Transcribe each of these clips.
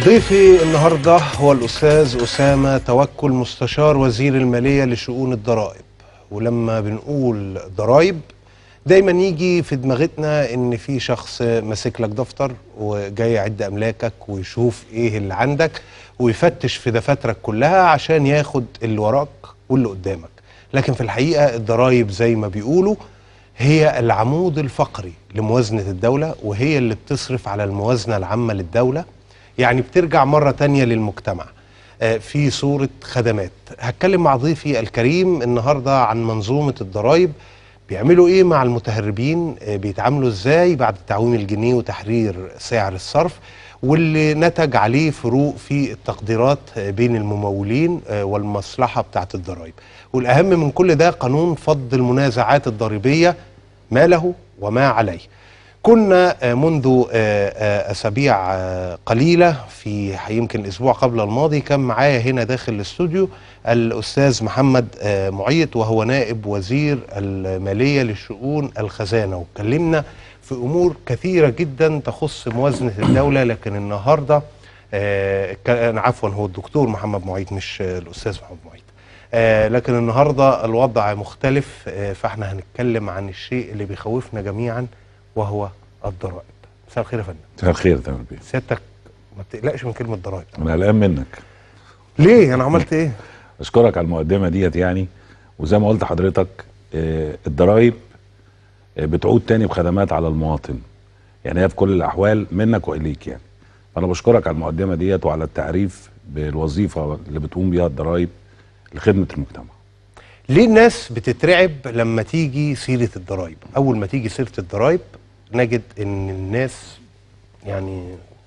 ضيفي النهارده هو الاستاذ اسامه توكل مستشار وزير الماليه لشؤون الضرائب ولما بنقول ضرائب دايما يجي في دماغتنا ان في شخص ماسك لك دفتر وجاي يعد املاكك ويشوف ايه اللي عندك ويفتش في دفاترك كلها عشان ياخد اللي وراك واللي قدامك لكن في الحقيقه الضرائب زي ما بيقولوا هي العمود الفقري لموازنه الدوله وهي اللي بتصرف على الموازنه العامه للدوله يعني بترجع مرة تانية للمجتمع آه، في صورة خدمات هتكلم مع ضيفي الكريم النهاردة عن منظومة الضرائب بيعملوا ايه مع المتهربين آه، بيتعاملوا ازاي بعد تعويم الجنيه وتحرير سعر الصرف واللي نتج عليه فروق في التقديرات آه، بين الممولين آه، والمصلحة بتاعت الضرائب والأهم من كل ده قانون فض المنازعات الضريبية ما له وما عليه كنا آه، منذ آه، آه، اسابيع آه، قليله في يمكن الاسبوع قبل الماضي كان معايا هنا داخل الاستوديو الاستاذ محمد آه، معيط وهو نائب وزير الماليه لشؤون الخزانه واتكلمنا في امور كثيره جدا تخص موازنه الدوله لكن النهارده آه، كان عفوا هو الدكتور محمد معيط مش آه، الاستاذ محمد معيط آه لكن النهارده الوضع مختلف آه فاحنا هنتكلم عن الشيء اللي بيخوفنا جميعا وهو الضرائب. مساء الخير يا فندم. مساء الخير تمام بيه سيادتك ما بتقلقش من كلمه ضرائب. انا قلقان منك ليه؟ انا عملت ايه؟ اشكرك على المقدمه ديت يعني وزي ما قلت حضرتك آه، الضرايب آه، بتعود تاني بخدمات على المواطن يعني هي في كل الاحوال منك واليك يعني فانا بشكرك على المقدمه ديت وعلى التعريف بالوظيفه اللي بتقوم بيها الضرايب لخدمه المجتمع ليه الناس بتترعب لما تيجي سيره الضرائب؟ اول ما تيجي سيره الضرائب نجد ان الناس يعني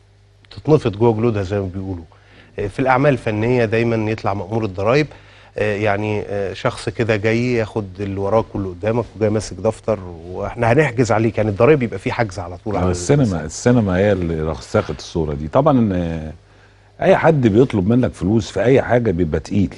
تتنفض جوه جلودها زي ما بيقولوا. آه، في الاعمال الفنيه دايما يطلع مأمور الضرائب آه، يعني آه، شخص كده جاي ياخد اللي وراك واللي قدامك وجاي ماسك دفتر واحنا هنحجز عليك يعني الضرايب يبقى فيه حجز على طول آه، على السينما السينما هي اللي رسخت الصوره دي طبعا آه، اي حد بيطلب منك فلوس في اي حاجه بيبقى تقيل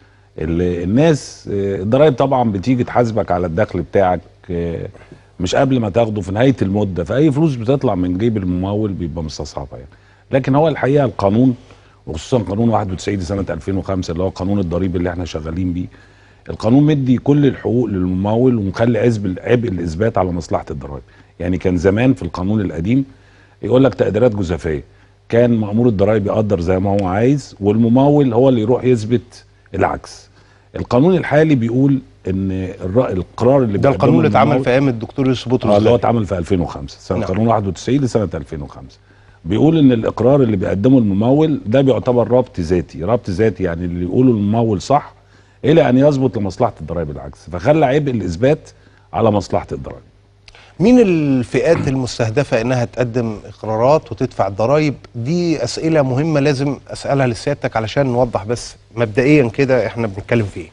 ال- الناس آه، الضرايب طبعا بتيجي تحاسبك على الدخل بتاعك آه، مش قبل ما تاخده في نهايه المده فاي فلوس بتطلع من جيب الممول بيبقى مستصعبه يعني لكن هو الحقيقه القانون وخصوصا قانون 91 سنه 2005 اللي هو قانون الضريبي اللي احنا شغالين بيه القانون مدي كل الحقوق للممول ومخلي عزب عبء الاثبات على مصلحه الضرائب يعني كان زمان في القانون القديم يقول لك تقديرات جزافيه كان مأمور الضرائب يقدر زي ما هو عايز والممول هو اللي يروح يثبت العكس القانون الحالي بيقول ان الر- القرار اللي ده القانون اللي بيقدمه اتعمل الممول- في ايام الدكتور يوسف بطرس اه اللي هو غالي. اتعمل في 2005 سنه نعم. قانون 91 لسنه 2005 بيقول ان الاقرار اللي بيقدمه الممول ده بيعتبر ربط ذاتي ربط ذاتي يعني اللي يقوله الممول صح الى ان يثبت لمصلحه الضرائب العكس فخلى عبء الاثبات على مصلحه الضرائب مين الفئات المستهدفة انها تقدم اقرارات وتدفع الضرائب دي اسئلة مهمة لازم اسألها لسيادتك علشان نوضح بس مبدئيا كده احنا بنتكلم في ايه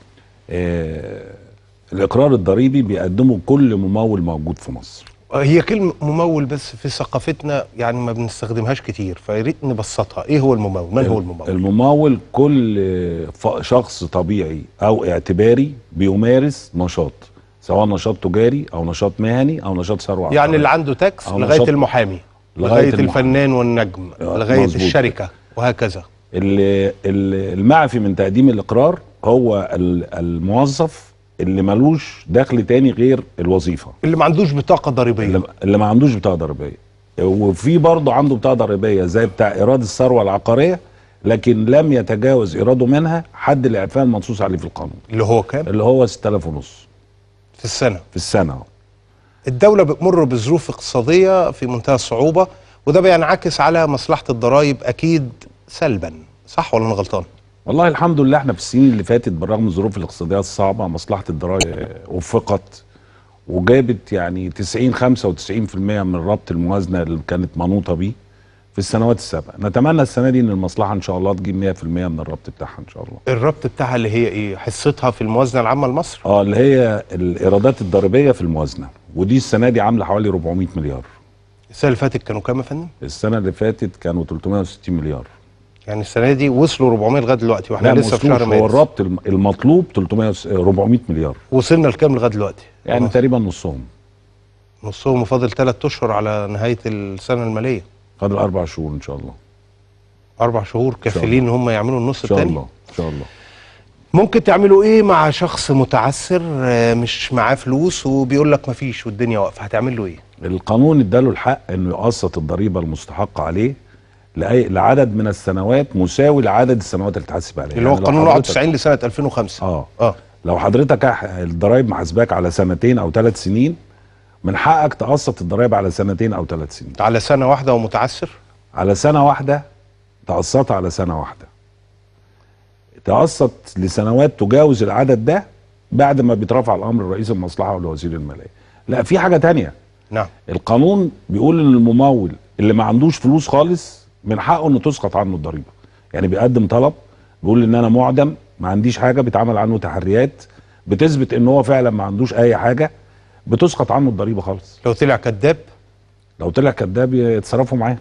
آه الاقرار الضريبي بيقدمه كل ممول موجود في مصر هي كلمة ممول بس في ثقافتنا يعني ما بنستخدمهاش كتير فياريت نبسطها ايه هو الممول من هو الممول الممول كل ف- شخص طبيعي او اعتباري بيمارس نشاط سواء نشاط تجاري او نشاط مهني او نشاط ثروه يعني عقارية. اللي عنده تاكس أو لغاية نشاط- المحامي لغاية لغاية المحامي. الفنان والنجم آه، لغاية مظبوط. الشركة وهكذا اللي اللي- المعفي من تقديم الاقرار هو ال- الموظف اللي ملوش دخل تاني غير الوظيفه اللي ما عندوش بطاقة ضريبية اللي, اللي ما عندوش بطاقه ضريبيه وفي برضه عنده بطاقه ضريبيه زي بتاع ايراد الثروه العقاريه لكن لم يتجاوز ايراده منها حد الاعفاء المنصوص عليه في القانون اللي هو كام اللي هو 6000 ونص في السنة في السنه الدولة بتمر بظروف اقتصادية في منتهى الصعوبة وده بينعكس على مصلحة الضرائب أكيد سلبا صح ولا أنا غلطان؟ والله الحمد لله احنا في السنين اللي فاتت بالرغم من الظروف الاقتصاديه الصعبه مصلحه الضرائب وفقت وجابت يعني 90 95% من ربط الموازنه اللي كانت منوطه بيه في السنوات السابقه نتمنى السنه دي ان المصلحه ان شاء الله تجيب 100% من الربط بتاعها ان شاء الله الربط بتاعها اللي هي إيه؟ حصتها في الموازنة العامة لمصر؟ اه اللي هي الايرادات الضريبيه في الموازنه ودي السنه دي عامله حوالي 400 مليار السنة اللي فاتت كانوا كام يا فندم؟ السنه اللي فاتت كانوا 360 مليار يعني السنة دي وصلوا 400 لغاية دلوقتي واحنا لا لسه في شهر موصلوش هو مارس الربط الم- المطلوب 300 400 مليار وصلنا لكام لغاية دلوقتي؟ يعني خلاص. تقريبا نصهم نصهم فاضل ثلاث أشهر على نهاية السنة المالية فاضل اربع شهور ان شاء الله اربع شهور كافلين ان هم يعملوا النص ان شاء الثاني الله ان شاء الله ممكن تعملوا ايه مع شخص متعثر آه، مش معاه فلوس وبيقول لك مفيش والدنيا واقفه هتعمل له ايه القانون اداله الحق انه يقسط الضريبه المستحقه عليه لأي لعدد من السنوات مساوي لعدد السنوات اللي تحاسب عليها اللي هو يعني لو قانون حضرتك- 91 لسنه 2005 اه اه لو حضرتك أح- الضرايب محاسباك على سنتين او ثلاث سنين من حقك تقسط الضرايب على سنتين او ثلاث سنين على سنه واحده ومتعثر على سنه واحده تقسطها على سنه واحده تقسط لسنوات تجاوز العدد ده بعد ما بيترفع الامر لرئيس المصلحه ولوزير الماليه لا في حاجه تانية نعم القانون بيقول ان الممول اللي ما عندوش فلوس خالص من حقه انه تسقط عنه الضريبه يعني بيقدم طلب بيقول ان انا معدم ما عنديش حاجه بيتعمل عنه تحريات بتثبت ان هو فعلا ما عندوش اي حاجه بتسقط عنه الضريبه خالص لو طلع كذاب لو طلع كذاب يتصرفوا معاه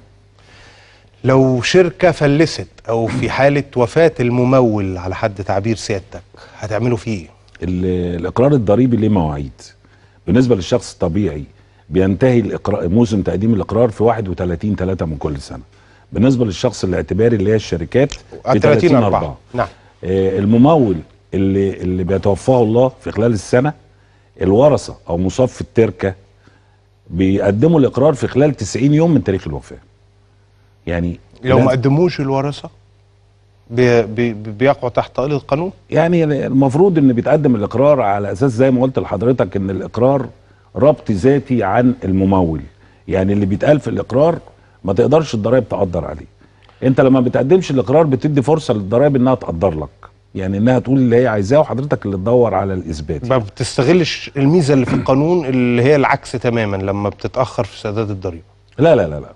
لو شركه فلست او في حاله وفاه الممول على حد تعبير سيادتك هتعملوا فيه ايه ال- الاقرار الضريبي ليه مواعيد بالنسبه للشخص الطبيعي بينتهي الإقرار موسم تقديم الاقرار في 31 3 من كل سنه بالنسبه للشخص الاعتباري اللي هي الشركات في 30 4 4 نعم آه، الممول اللي اللي بيتوفاه الله في خلال السنه الورثه او مصف التركه بيقدموا الاقرار في خلال 90 يوم من تاريخ الوفاه يعني لو لا- ما قدموش الورثه بي بي بيقعوا تحت طائله القانون يعني المفروض ان بيتقدم الاقرار على اساس زي ما قلت لحضرتك ان الاقرار ربط ذاتي عن الممول يعني اللي بيتقال في الاقرار ما تقدرش الضرائب تقدر عليه انت لما بتقدمش الاقرار بتدي فرصه للضرائب انها تقدر لك يعني انها تقول اللي هي عايزاه وحضرتك اللي تدور على الاثبات ما بتستغلش الميزه اللي في القانون اللي هي العكس تماما لما بتتاخر في سداد الضريبه لا لا لا لا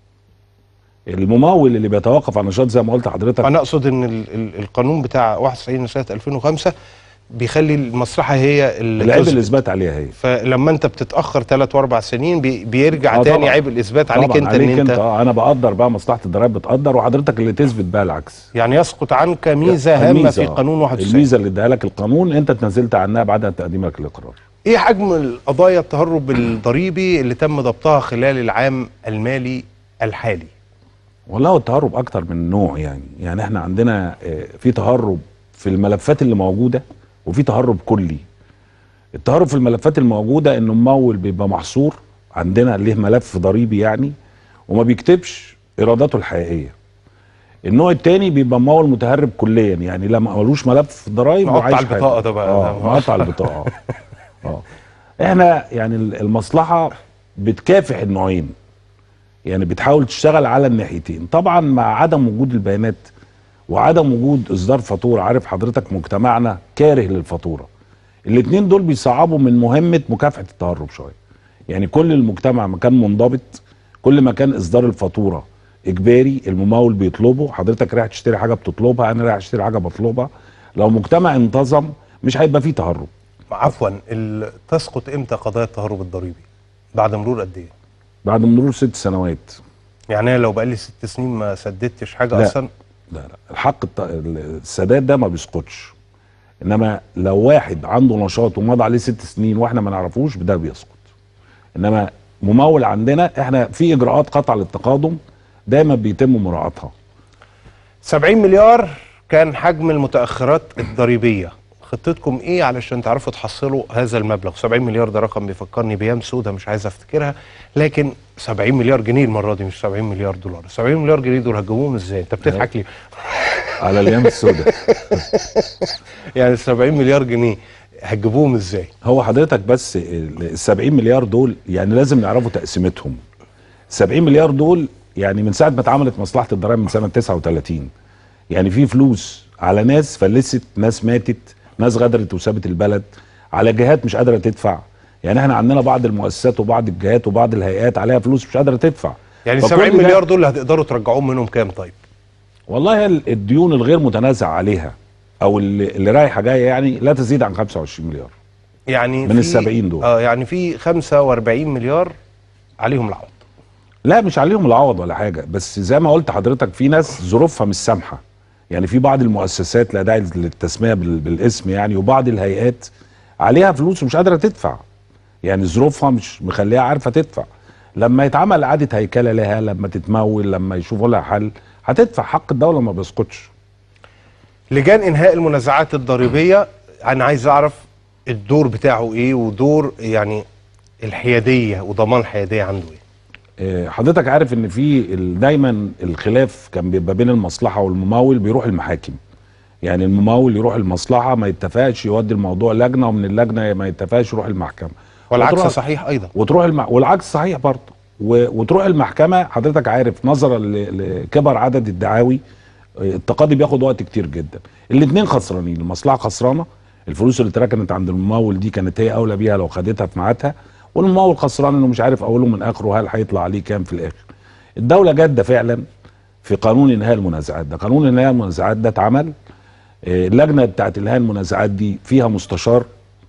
الممول اللي بيتوقف عن نشاط زي ما قلت لحضرتك انا اقصد ان ال ال القانون بتاع 91 سنه 2005 بيخلي المصلحه هي اللي العيب تثبت. الاثبات عليها هي فلما انت بتتاخر ثلاث واربع سنين بي بيرجع آه تاني طبعاً. عيب الاثبات عليك طبعاً انت عليك ان انت انت اه انا بقدر بقى مصلحه الضرائب بتقدر وحضرتك اللي تثبت بقى العكس يعني يسقط عنك ميزه هامه الميزة، في قانون 91 الميزه اللي اداها لك القانون انت اتنازلت عنها بعد تقديمك الاقرار ايه حجم القضايا التهرب الضريبي اللي تم ضبطها خلال العام المالي الحالي والله هو التهرب اكتر من نوع يعني يعني احنا عندنا آه، في تهرب في الملفات اللي موجوده وفي تهرب كلي التهرب في الملفات الموجوده انه ممول بيبقى محصور عندنا ليه ملف ضريبي يعني وما بيكتبش ايراداته الحقيقيه النوع التاني بيبقى ممول متهرب كليا يعني لا ملوش ملف ضرايب مقطع وعايش البطاقة حياته. ده بقى، اه ده. مقطع البطاقه اه احنا يعني المصلحه بتكافح النوعين يعني بتحاول تشتغل على الناحيتين طبعا مع عدم وجود البيانات وعدم وجود اصدار فاتوره عارف حضرتك مجتمعنا كاره للفاتوره الاثنين دول بيصعبوا من مهمه مكافحه التهرب شويه يعني كل المجتمع ما كان منضبط كل ما كان اصدار الفاتوره اجباري الممول بيطلبه حضرتك رايح تشتري حاجه بتطلبها انا رايح اشتري حاجه بطلبها لو مجتمع انتظم مش هيبقى فيه تهرب عفوا ال- تسقط امتى قضايا التهرب الضريبي بعد مرور قد ايه بعد مرور ست سنوات يعني انا لو بقالي ست سنين ما سددتش حاجه لا. اصلا لا لا الحق الت- السداد ده ما بيسقطش انما لو واحد عنده نشاط ومضى عليه ست سنين واحنا ما نعرفوش ده بيسقط انما ممول عندنا احنا في اجراءات قطع للتقادم دايما بيتم مراعاتها 70 مليار كان حجم المتاخرات الضريبيه خطتكم ايه علشان تعرفوا تحصلوا هذا المبلغ 70 مليار ده رقم بيفكرني بايام سودة مش عايز افتكرها لكن 70 مليار جنيه المره دي مش 70 مليار دولار 70 مليار جنيه دول هتجيبوهم ازاي انت بتضحك ليه على الايام السوداء يعني 70 مليار جنيه هتجيبوهم ازاي هو حضرتك بس ال 70 مليار دول يعني لازم نعرفوا تقسيمتهم 70 مليار دول يعني من ساعه ما اتعملت مصلحه الضرائب من سنه 39 يعني في فلوس على ناس فلست ناس ماتت ناس غدرت وسابت البلد على جهات مش قادره تدفع يعني احنا عندنا بعض المؤسسات وبعض الجهات وبعض الهيئات عليها فلوس مش قادره تدفع يعني فكل 70 ده- مليار دول هتقدروا ترجعوهم منهم كام طيب والله ال- الديون الغير متنازع عليها او اللي, اللي رايحه جايه يعني لا تزيد عن 25 مليار يعني من في- ال 70 دول. اه يعني في 45 مليار عليهم العوض لا مش عليهم العوض ولا حاجه بس زي ما قلت حضرتك في ناس ظروفها مش سامحه يعني في بعض المؤسسات لا داعي للتسميه بال- بالاسم يعني وبعض الهيئات عليها فلوس ومش قادره تدفع يعني ظروفها مش مخليها عارفه تدفع لما يتعمل اعاده هيكله لها لما تتمول لما يشوفوا لها حل هتدفع حق الدوله ما بيسقطش لجان انهاء المنازعات الضريبيه انا عايز اعرف الدور بتاعه ايه ودور يعني الحياديه وضمان الحياديه عنده ايه آه، حضرتك عارف ان في ال- دايما الخلاف كان بيبقى بين المصلحه والممول بيروح المحاكم يعني الممول يروح المصلحه ما يتفقش يودي الموضوع لجنه ومن اللجنه ما يتفقش يروح المحكمه والعكس وتروح- صحيح ايضا وتروح الم... والعكس صحيح برضه و... وتروح المحكمه حضرتك عارف نظرا ل... لكبر عدد الدعاوي آه، التقاضي بياخد وقت كتير جدا الاثنين خسرانين المصلحه خسرانه الفلوس اللي اتركنت عند الممول دي كانت هي اولى بيها لو خدتها في ميعادها والممول خسران انه مش عارف اوله من اخره هل هيطلع عليه كام في الاخر الدوله جاده فعلا في قانون انهاء المنازعات ده قانون انهاء المنازعات ده اتعمل آه، اللجنه بتاعت انهاء المنازعات دي فيها مستشار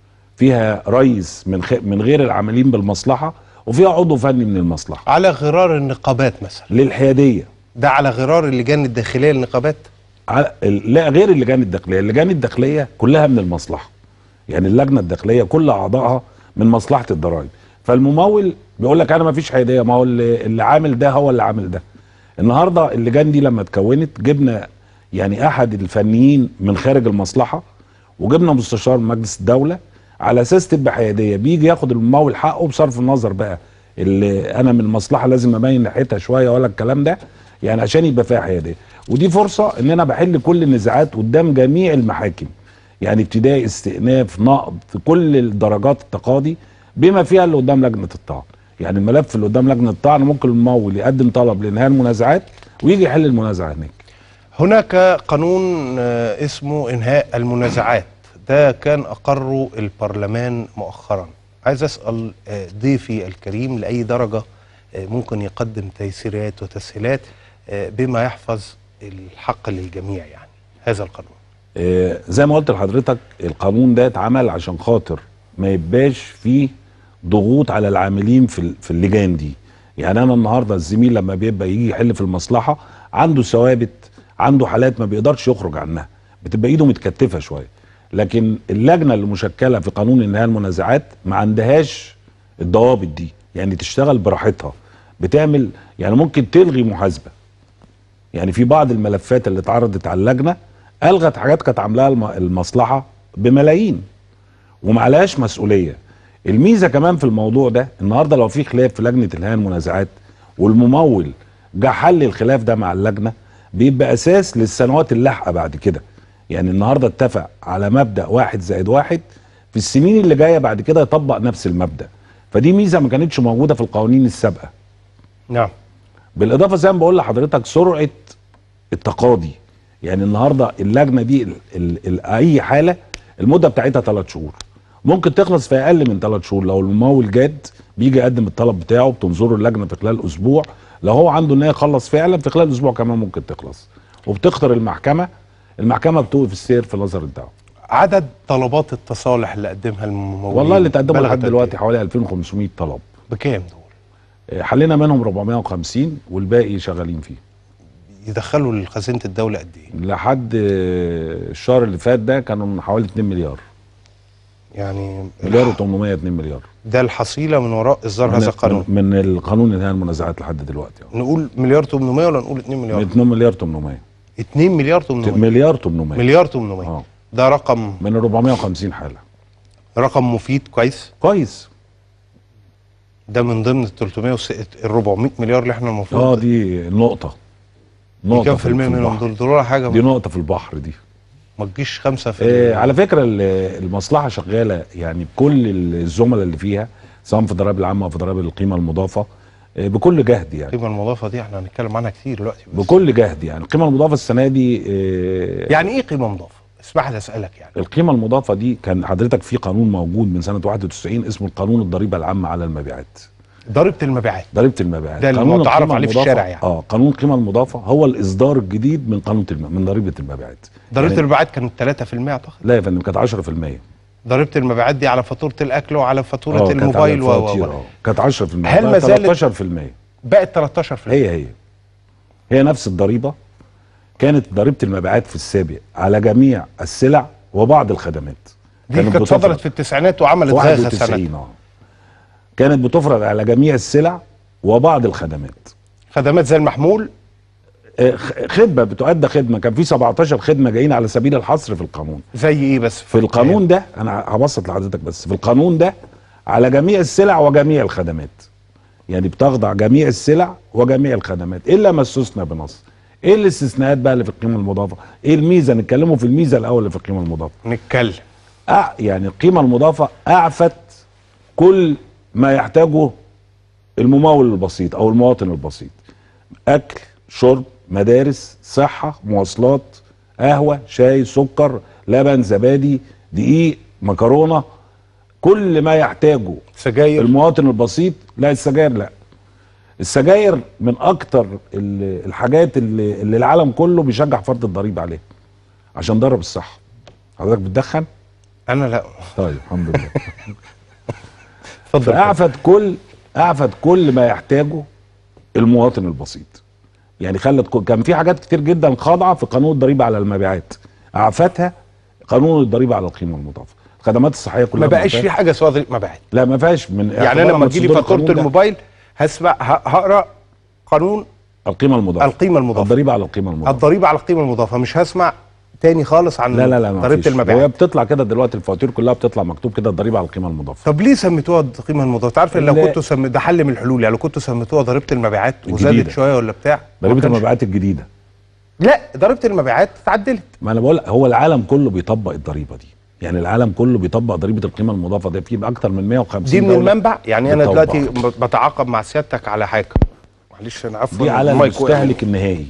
فيها رئيس من خ... من غير العاملين بالمصلحه وفيها عضو فني من المصلحه على غرار النقابات مثلا للحياديه ده على غرار اللجان الداخليه للنقابات على... لا غير اللجان الداخليه اللجان الداخليه كلها من المصلحه يعني اللجنه الداخليه كل اعضائها من مصلحه الضرائب فالممول بيقول لك انا ما فيش حياديه ما هو اللي, اللي عامل ده هو اللي عامل ده النهارده اللجان دي لما اتكونت جبنا يعني احد الفنيين من خارج المصلحه وجبنا مستشار من مجلس الدوله على اساس تبقى حياديه بيجي ياخد الممول حقه بصرف النظر بقى اللي انا من المصلحه لازم ابين ناحيتها شويه ولا الكلام ده يعني عشان يبقى فيها حياديه ودي فرصه ان انا بحل كل النزاعات قدام جميع المحاكم يعني ابتدائي استئناف نقض في كل الدرجات التقاضي بما فيها اللي قدام لجنه الطعن يعني الملف اللي قدام لجنه الطعن ممكن الممول يقدم طلب لانهاء المنازعات ويجي يحل المنازعه هناك هناك قانون آه، اسمه انهاء المنازعات ده كان اقره البرلمان مؤخرا عايز اسال آه، ضيفي الكريم لاي درجه آه، ممكن يقدم تيسيرات وتسهيلات آه، بما يحفظ الحق للجميع يعني هذا القانون آه، زي ما قلت لحضرتك القانون ده اتعمل عشان خاطر ما يبقاش فيه ضغوط على العاملين في ال- في اللجان دي يعني انا النهارده الزميل لما بيبقى يجي يحل في المصلحه عنده ثوابت عنده حالات ما بيقدرش يخرج عنها بتبقى ايده متكتفه شويه لكن اللجنه اللي مشكله في قانون انهاء المنازعات ما عندهاش الضوابط دي يعني تشتغل براحتها بتعمل يعني ممكن تلغي محاسبه يعني في بعض الملفات اللي اتعرضت على اللجنه الغت حاجات كانت عاملاها الم- المصلحه بملايين ومعلهاش مسؤوليه الميزه كمان في الموضوع ده النهارده لو في خلاف في لجنه انهاء المنازعات والممول جه حل الخلاف ده مع اللجنه بيبقى اساس للسنوات اللاحقه بعد كده يعني النهارده اتفق على مبدا واحد زائد واحد في السنين اللي جايه بعد كده يطبق نفس المبدا فدي ميزه ما كانتش موجوده في القوانين السابقه نعم بالاضافه زي ما بقول لحضرتك سرعه التقاضي يعني النهارده اللجنه دي ال ال ال اي حاله المده بتاعتها ثلاث شهور ممكن تخلص في اقل من ثلاث شهور لو الممول جاد بيجي يقدم الطلب بتاعه بتنظره اللجنه في خلال اسبوع لو هو عنده ان هي يخلص فعلا في خلال اسبوع كمان ممكن تخلص وبتختار المحكمه المحكمه بتوقف السير في نظر الدعوه عدد طلبات التصالح اللي قدمها الممولين والله اللي تقدموا بلغت لحد قد إيه؟ دلوقتي حوالي 2500 طلب بكام دول آه، حلينا منهم 450 والباقي شغالين فيه يدخلوا لخزينه الدوله قد ايه لحد آه، الشهر اللي فات ده كانوا من حوالي 2 مليار يعني مليار و800 2 مليار ده الحصيله من وراء اصدار من, هذا القانون من, من القانون انهاء المنازعات لحد دلوقتي أهو. نقول مليار 800 ولا نقول 2 من مليار 2 مليار 800 2 مليار 800 مليار 800 مليار 800 اه ده رقم من 450 حاله رقم مفيد كويس كويس ده من ضمن ال 300 وس- ال 400 مليار اللي احنا المفروض اه دي نقطه دي نقطه كام في المية منهم البحر. دول دول ولا حاجه دي نقطه في البحر دي ما تجيش 5 في آه على فكره ال- المصلحه شغاله يعني بكل الزملاء اللي فيها سواء في الضرائب العامه او في ضرائب القيمه المضافه آه بكل جهد يعني القيمه المضافه دي احنا هنتكلم عنها كتير دلوقتي بس. بكل جهد يعني القيمه المضافه السنه دي آه يعني ايه قيمه مضافه؟ اسمح لي اسالك يعني القيمه المضافه دي كان حضرتك في قانون موجود من سنه 91 اسمه القانون الضريبه العامه على المبيعات ضريبه المبيعات ضريبه المبيعات ده اللي قانون متعارف القيمة عليه في المضافة- الشارع يعني. اه قانون القيمه المضافه هو الاصدار الجديد من قانون الم... من ضريبه المبيعات ضريبه يعني المبيعات كانت 3% اعتقد لا يا فندم كانت 10% ضريبه المبيعات دي على فاتوره الاكل وعلى فاتوره آه، كانت على الموبايل و و الفواتير، و آه. كانت 10% هل ما بقى زالت- 13% بقت 13% هي هي هي نفس الضريبه كانت ضريبه المبيعات في السابق على جميع السلع وبعض الخدمات دي كانت بتفرض- صدرت في التسعينات وعملت غاغه سنه 91 اه كانت بتفرض على جميع السلع وبعض الخدمات خدمات زي المحمول آه، خ- خدمه بتؤدى خدمه كان في 17 خدمه جايين على سبيل الحصر في القانون زي ايه بس في القانون ده انا هبسط لحضرتك بس في القانون ده على جميع السلع وجميع الخدمات يعني بتخضع جميع السلع وجميع الخدمات الا ما استثنى بنص ايه الاستثناءات بقى اللي في القيمه المضافه ايه الميزه نتكلموا في الميزه الاول اللي في القيمه المضافه نتكلم أع... يعني القيمه المضافه اعفت كل ما يحتاجه الممول البسيط او المواطن البسيط اكل شرب مدارس صحه مواصلات قهوه شاي سكر لبن زبادي دقيق مكرونه كل ما يحتاجه سجاير المواطن البسيط لا السجاير لا السجاير من اكتر ال- الحاجات اللي, اللي العالم كله بيشجع فرض الضريبه عليها عشان ضرب الصحه حضرتك بتدخن انا لا طيب الحمد لله اتفضل فاعفت كل اعفت كل ما يحتاجه المواطن البسيط يعني خلت كل- كان في حاجات كتير جدا خاضعه في قانون الضريبه على المبيعات اعفتها قانون الضريبه على القيمه المضافه الخدمات الصحيه كلها ما بقاش معفاة. في حاجه اسمها ضريبه مبيعات لا ما فيهاش من يعني اعتبار انا لما من تجي لي صدور فاتوره القانون ده الموبايل هسمع ه- هقرا قانون القيمه المضافه القيمه المضافه الضريبه على القيمه المضافه الضريبه على القيمه المضافه مش هسمع تاني خالص عن لا لا لا ما ضريبه فيش. وهي المبيعات بتطلع كده دلوقتي الفواتير كلها بتطلع مكتوب كده الضريبه على القيمه المضافه طب ليه سميتوها القيمه المضافه؟ تعرف إن لو لا. كنتوا سم... ده حل من الحلول يعني لو كنتوا سميتوها ضريبه المبيعات وزادت الجديدة. شويه ولا بتاع ما ضريبه كانش- المبيعات الجديده لا ضريبه المبيعات اتعدلت ما انا بقول لك، هو العالم كله بيطبق الضريبه دي يعني العالم كله بيطبق ضريبه القيمه المضافه ده في اكتر من 150 دي من دولة المنبع يعني انا بتطبقها. دلوقتي ب- بتعاقب مع سيادتك على حاجه معلش انا عفوا دي على المايك وقع. المستهلك النهائي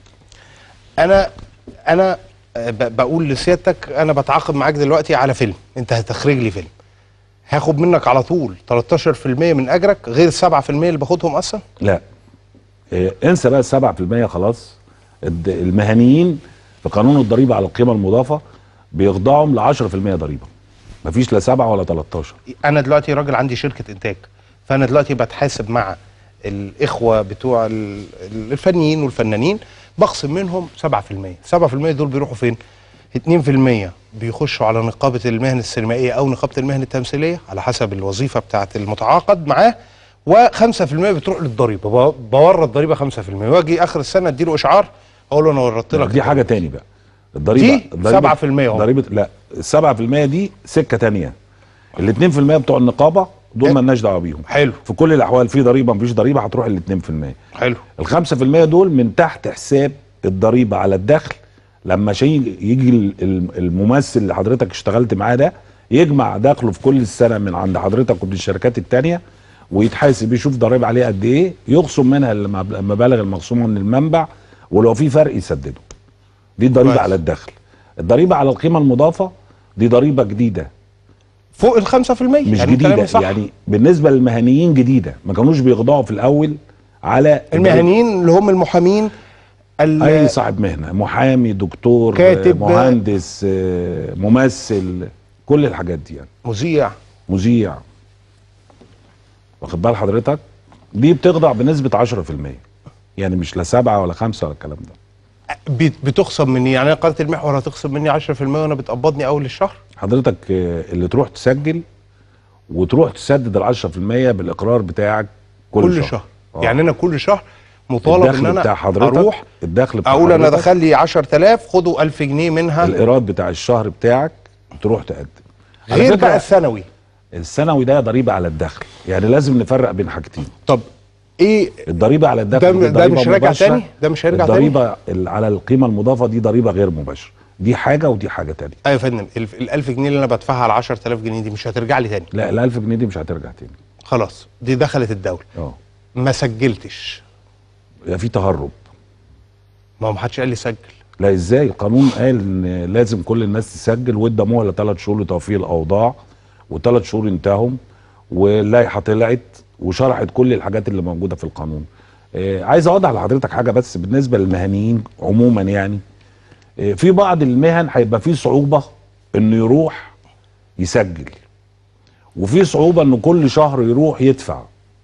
انا انا آه، ب- بقول لسيادتك انا بتعاقد معاك دلوقتي على فيلم انت هتخرج لي فيلم هاخد منك على طول 13% من اجرك غير 7% اللي باخدهم اصلا لا إيه انسى بقى السبعة في المية خلاص الد- المهنيين في قانون الضريبة على القيمة المضافة بيخضعهم ل 10% ضريبة مفيش لا سبعة ولا 13 انا دلوقتي راجل عندي شركه انتاج فانا دلوقتي بتحاسب مع الاخوه بتوع ال- ال- الفنيين والفنانين بخصم منهم 7% 7% دول بيروحوا فين 2% بيخشوا على نقابه المهن السينمائيه او نقابه المهن التمثيليه على حسب الوظيفه بتاعه المتعاقد معاه و5% بتروح للضريبه ب- بورد ضريبه 5% واجي اخر السنه اديله اشعار اقول له انا وردت لك دي حاجة تاني بقى الضريبة دي 7% اهو. ضريبة لا السبعة في المية دي سكة تانية الاتنين في المية بتوع النقابة دول حلو. مالناش دعوة بيهم حلو. في كل الأحوال في ضريبة مفيش ضريبة هتروح الاتنين في المية حلو الخمسة في المية دول من تحت حساب الضريبة على الدخل لما شيء يجي ال- ال- الممثل اللي حضرتك اشتغلت معاه ده يجمع دخله في كل السنة من عند حضرتك ومن الشركات التانية ويتحاسب يشوف ضريبة عليه قد ايه يخصم منها المب- المبالغ المخصومة من المنبع ولو في فرق يسدده دي الضريبة كويس. على الدخل الضريبة على القيمة المضافة دي ضريبة جديدة فوق ال 5% مش يعني جديدة كلامي صح. يعني بالنسبة للمهنيين جديدة ما كانوش بيخضعوا في الأول على الضريبة. المهنيين اللي هم المحامين ال- اي صاحب مهنه محامي دكتور كاتب. آه، مهندس آه، ممثل كل الحاجات دي يعني مذيع مذيع واخد بال حضرتك دي بتخضع بنسبه 10% يعني مش لا سبعة ولا خمسة ولا الكلام ده بت- بتخصم مني يعني انا قناه المحور هتخصم مني 10% وانا بتقبضني اول الشهر حضرتك آه، اللي تروح تسجل وتروح تسدد ال 10% بالاقرار بتاعك كل, كل, شهر, شهر, آه. يعني انا كل شهر مطالب ان الدخل انا بتاع حضرتك اروح الدخل بتاع اقول انا حضرتك، دخل لي 10000 خدوا 1000 جنيه منها الايراد بتاع الشهر بتاعك تروح تقدم على غير فكرة، بقى الثانوي السنوي ده ضريبه على الدخل يعني لازم نفرق بين حاجتين طب ايه الضريبه على الدخل ده- دي ده ضريبة مش راجع مباشرة. تاني؟ ده مش هيرجع تاني؟ الضريبه ال- على القيمه المضافه دي ضريبه غير مباشره دي حاجه ودي حاجه تانية ايوه يا فندم ال 1000 جنيه اللي انا بدفعها على 10000 جنيه دي مش هترجع لي تاني لا ال 1000 جنيه دي مش هترجع تاني خلاص دي دخلت الدوله اه ما سجلتش يبقى في تهرب ما هو محدش قال لي سجل لا ازاي القانون قال ان لازم كل الناس تسجل وادى مهله ثلاث شهور لتوفير الاوضاع وثلاث شهور انتهوا واللائحه طلعت وشرحت كل الحاجات اللي موجوده في القانون آه عايز اوضح لحضرتك حاجه بس بالنسبه للمهنيين عموما يعني آه في بعض المهن هيبقى فيه صعوبه انه يروح يسجل وفي صعوبه انه كل شهر يروح يدفع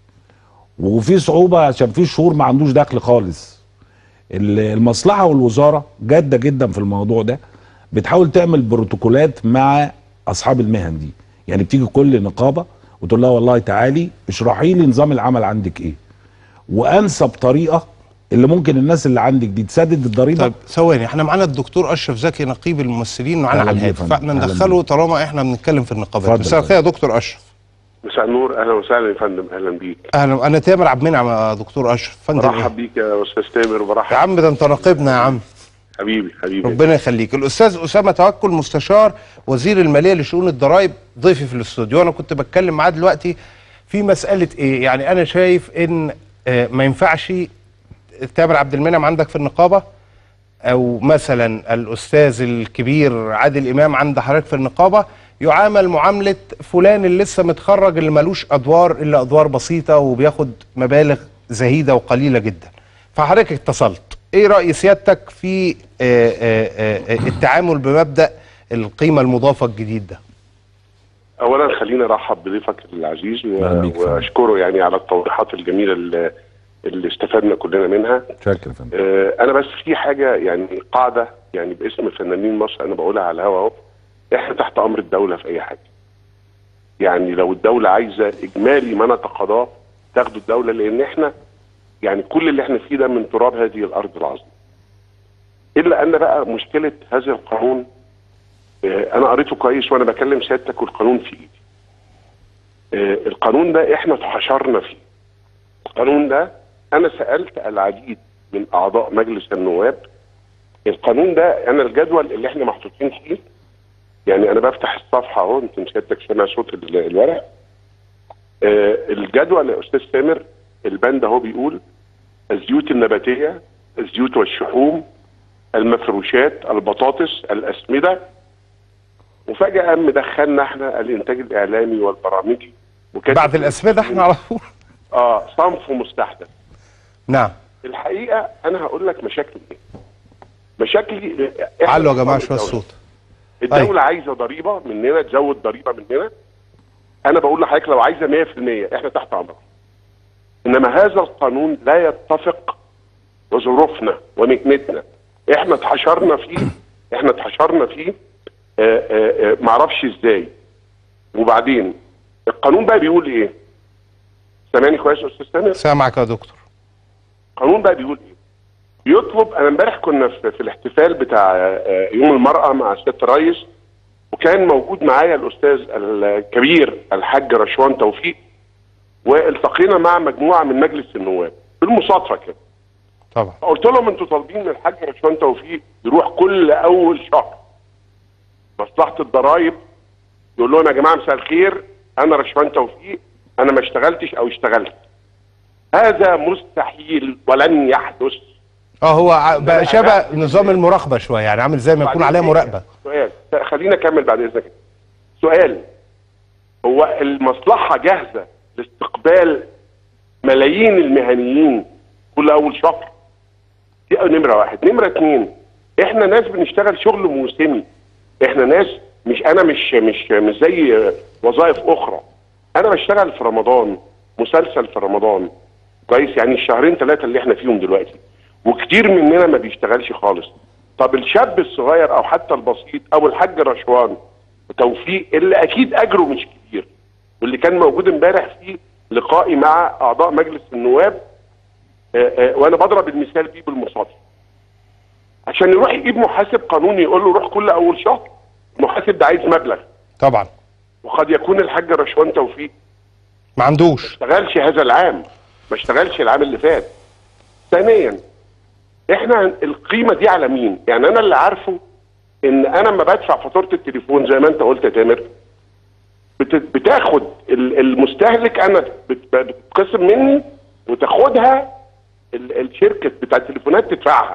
وفي صعوبه عشان في شهور ما عندوش دخل خالص ال- المصلحه والوزاره جاده جدا في الموضوع ده بتحاول تعمل بروتوكولات مع اصحاب المهن دي يعني بتيجي كل نقابه وتقول لها والله تعالي اشرحي لي نظام العمل عندك ايه وانسب طريقه اللي ممكن الناس اللي عندك دي تسدد الضريبه طيب ثواني احنا معانا الدكتور اشرف زكي نقيب الممثلين معانا أهلا على بيه يا الهاتف فندم. فاحنا أهلا ندخله طالما احنا بنتكلم في النقابات اتفضل مساء يا الخير يا دكتور اشرف مساء النور اهلا وسهلا يا فندم اهلا بيك اهلا انا تامر عبد المنعم يا دكتور اشرف فندم برحب إيه؟ بيك يا استاذ تامر يا وبرحب عم ده انت ناقبنا يا عم حبيبي حبيبي ربنا يخليك الاستاذ اسامه توكل مستشار وزير الماليه لشؤون الضرائب ضيفي في الاستوديو انا كنت بتكلم معاه دلوقتي في مساله ايه يعني انا شايف ان آه، ما ينفعش تامر عبد المنعم عندك في النقابه او مثلا الاستاذ الكبير عادل امام عند حضرتك في النقابه يعامل معامله فلان اللي لسه متخرج اللي ملوش ادوار الا ادوار بسيطه وبياخد مبالغ زهيده وقليله جدا فحضرتك اتصلت ايه راي سيادتك في آه، آه، آه، التعامل بمبدا القيمه المضافه الجديد ده اولا خليني ارحب بضيفك العزيز و... أهلا بيك فندم. واشكره يعني على التوضيحات الجميله اللي, اللي استفدنا كلنا منها شكرا يا فندم آه، انا بس في حاجه يعني قاعده يعني باسم فنانين مصر انا بقولها على الهوا اهو احنا تحت امر الدوله في اي حاجه يعني لو الدوله عايزه اجمالي ما نتقاضاه تاخده الدوله لان احنا يعني كل اللي احنا فيه ده من تراب هذه الارض العظيمه الا ان بقى مشكله هذا القانون آه، انا قريته كويس وانا بكلم سيادتك والقانون في ايدي آه، القانون ده احنا اتحشرنا فيه القانون ده انا سالت العديد من اعضاء مجلس النواب القانون ده انا الجدول اللي احنا محطوطين فيه يعني انا بفتح الصفحه اهو انت سيادتك سامع صوت ال- الورق آه الجدول يا استاذ سامر البند اهو بيقول الزيوت النباتيه الزيوت والشحوم المفروشات البطاطس الاسمده وفجاه قام مدخلنا احنا الانتاج الاعلامي والبرامجي وكاتب بعد الاسمده احنا على طول اه صنف مستحدث نعم الحقيقه انا هقول لك مشاكلي ايه مشاكلي إحنا علوا يا جماعه الدولة- شويه الصوت الدوله عايزه ضريبه مننا تزود ضريبه مننا انا بقول لحضرتك لو عايزه 100% احنا تحت امرك انما هذا القانون لا يتفق وظروفنا ومهنتنا احنا اتحشرنا فيه احنا اتحشرنا فيه آه، آه، آه، معرفش ازاي وبعدين القانون بقى بيقول ايه سامعني كويس يا استاذ سامر سامعك يا دكتور القانون بقى بيقول ايه؟ بيطلب انا امبارح كنا في, في الاحتفال بتاع آه، يوم المراه مع سياده الرئيس وكان موجود معايا الاستاذ الكبير الحاج رشوان توفيق والتقينا مع مجموعه من مجلس النواب بالمصادفه كده طبعا فقلت لهم انتوا طالبين من الحاج رشوان توفيق يروح كل اول شهر مصلحه الضرايب يقول لهم يا جماعه مساء الخير انا رشوان توفيق انا ما اشتغلتش او اشتغلت هذا مستحيل ولن يحدث اه هو ع- بقى لا، شبه لا. نظام المراقبه شويه يعني عامل زي ما يكون عليه مراقبه سؤال خلينا اكمل بعد اذنك سؤال هو المصلحه جاهزه لاستقبال ملايين المهنيين كل اول شهر دي نمره واحد نمره اتنين احنا ناس بنشتغل شغل موسمي احنا ناس مش انا مش مش مش زي وظائف اخرى انا بشتغل في رمضان مسلسل في رمضان كويس يعني الشهرين ثلاثه اللي احنا فيهم دلوقتي وكتير مننا ما بيشتغلش خالص طب الشاب الصغير او حتى البسيط او الحاج رشوان توفيق اللي اكيد اجره مش كبير واللي كان موجود امبارح في لقائي مع اعضاء مجلس النواب آه، آه، وانا بضرب المثال بيه بالمصادفه عشان يروح يجيب محاسب قانوني يقول له روح كل اول شهر المحاسب ده عايز مبلغ طبعا وقد يكون الحاج رشوان توفيق ما عندوش اشتغلش هذا العام ما اشتغلش العام اللي فات ثانيا احنا القيمه دي على مين يعني انا اللي عارفه ان انا لما بدفع فاتوره التليفون زي ما انت قلت يا تامر بت- بتاخد ال- المستهلك انا بت- بتتقسم مني وتاخدها ال- الشركه بتاع التليفونات تدفعها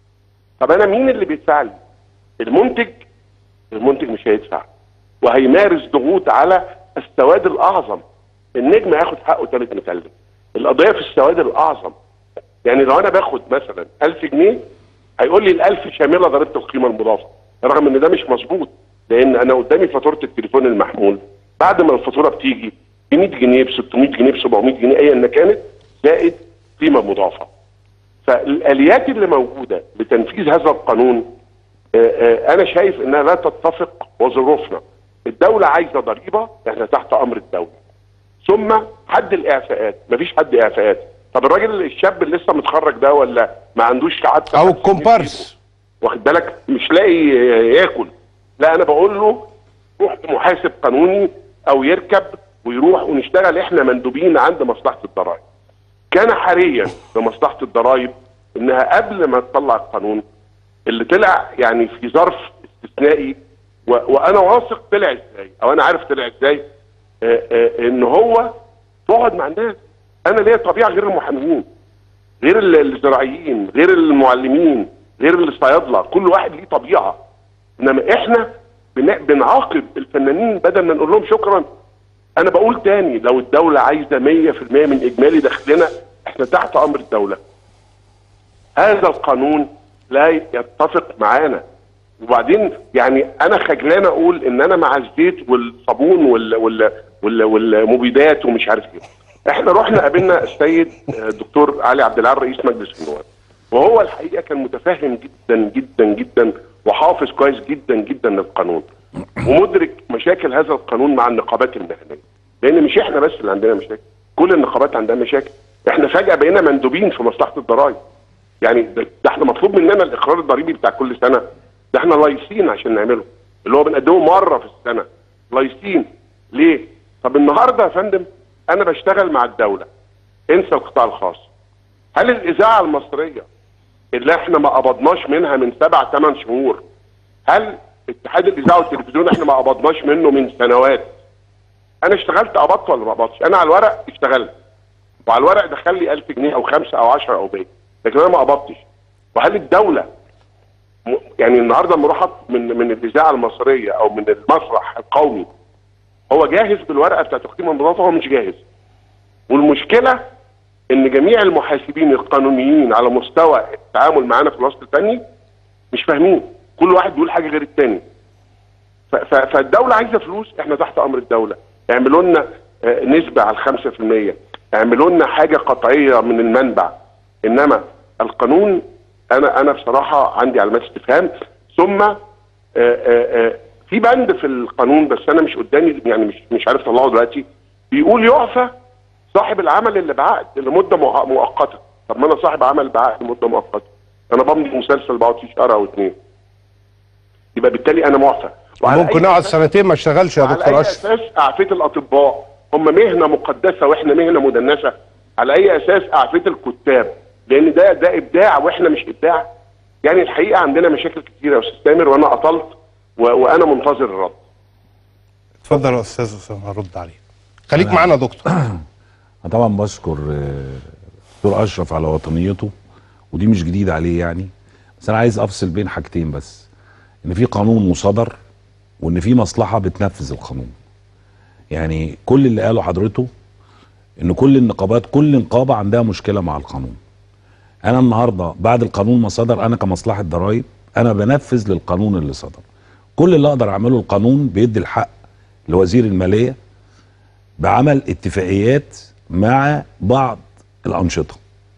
طب انا مين اللي بيدفع لي المنتج المنتج مش هيدفع وهيمارس ضغوط على السواد الاعظم النجم هياخد حقه ثالث مكلف القضيه في السواد الاعظم يعني لو انا باخد مثلا 1000 جنيه هيقول لي ال1000 شامله ضريبه القيمه المضافه رغم ان ده مش مظبوط لان انا قدامي فاتوره التليفون المحمول بعد ما الفاتوره بتيجي ب 100 جنيه ب 600 جنيه ب 700 جنيه ايا ما كانت زائد قيمه مضافه فالاليات اللي موجوده لتنفيذ هذا القانون آه، آه، انا شايف انها لا تتفق وظروفنا الدوله عايزه ضريبه احنا تحت امر الدوله ثم حد الاعفاءات مفيش حد اعفاءات طب الراجل الشاب اللي لسه متخرج ده ولا ما عندوش حتى او خمس سنين الكومبارس واخد بالك مش لاقي ياكل لا انا بقول له روح محاسب قانوني او يركب ويروح ونشتغل احنا مندوبين عند مصلحه الضرائب كان حريا لمصلحه الضرائب انها قبل ما تطلع القانون اللي طلع يعني في ظرف استثنائي و... وانا واثق طلع ازاي او انا عارف طلع ازاي آه، آه، ان هو تقعد مع الناس انا ليا طبيعه غير المحامين غير ال- الزراعيين غير المعلمين غير الصيادله كل واحد ليه طبيعه انما احنا بن- بنعاقب الفنانين بدل ما نقول لهم شكرا انا بقول تاني لو الدوله عايزه 100% من اجمالي دخلنا احنا تحت امر الدوله هذا القانون لا يتفق معانا وبعدين يعني انا خجلان اقول ان انا مع الزيت والصابون وال وال وال والمبيدات ومش عارف ايه احنا رحنا قابلنا السيد آه، الدكتور علي عبد العال رئيس مجلس النواب وهو الحقيقه كان متفهم جدا جدا جدا وحافظ كويس جدا جدا للقانون ومدرك مشاكل هذا القانون مع النقابات المهنيه لان مش احنا بس اللي عندنا مشاكل كل النقابات عندها مشاكل احنا فجاه بقينا مندوبين في مصلحه الضرائب يعني ده, ده احنا مطلوب مننا الاقرار الضريبي بتاع كل سنه ده احنا لايسين عشان نعمله اللي هو بنقدمه مره في السنه لايسين ليه؟ طب النهارده يا فندم انا بشتغل مع الدوله انسى القطاع الخاص هل الاذاعه المصريه اللي احنا ما قبضناش منها من سبع ثمان شهور هل اتحاد الاذاعه والتلفزيون احنا ما قبضناش منه من سنوات انا اشتغلت قبضت ولا ما قبضتش انا على الورق اشتغلت وعلى الورق دخل لي 1000 جنيه او خمسه او 10 او 100 لكن انا ما قبضتش وهل الدوله م- يعني النهارده لما اروح أط- من من الاذاعه المصريه او من المسرح القومي هو جاهز بالورقه بتاعت تقديم النظافه هو مش جاهز والمشكله ان جميع المحاسبين القانونيين على مستوى التعامل معانا في الوسط الفني مش فاهمين كل واحد بيقول حاجه غير التاني ف- ف- فالدوله عايزه فلوس احنا تحت امر الدوله اعملوا لنا آه، نسبه على 5% اعملوا لنا حاجه قطعيه من المنبع انما القانون انا انا بصراحه عندي علامات استفهام ثم آه، آه، آه، في بند في القانون بس انا مش قدامي يعني مش مش عارف اطلعه دلوقتي بيقول يعفى صاحب العمل اللي بعقد لمده مؤ- مؤقته طب ما انا صاحب عمل بعقد لمده مؤقته انا بمضي مسلسل بقعد فيه شهر او اتنين يبقى بالتالي انا معفى وعلى ممكن أي اقعد أساس- سنتين ما اشتغلش يا على دكتور اي اشرف اساس اعفيه الاطباء هم مهنه مقدسه واحنا مهنه مدنسه على اي اساس اعفيه الكتاب لان ده ده ابداع واحنا مش ابداع يعني الحقيقه عندنا مشاكل كتيره يا استاذ تامر وانا اطلت و... وانا منتظر الرد اتفضل يا استاذ اسامه هرد عليه خليك معانا يا دكتور انا طبعا بشكر آه، دكتور اشرف على وطنيته ودي مش جديده عليه يعني بس انا عايز افصل بين حاجتين بس ان في قانون مصادر وان في مصلحه بتنفذ القانون يعني كل اللي قاله حضرته ان كل النقابات كل نقابه عندها مشكله مع القانون انا النهارده بعد القانون ما صدر انا كمصلحه ضرائب انا بنفذ للقانون اللي صدر كل اللي اقدر اعمله القانون بيدي الحق لوزير الماليه بعمل اتفاقيات مع بعض الانشطه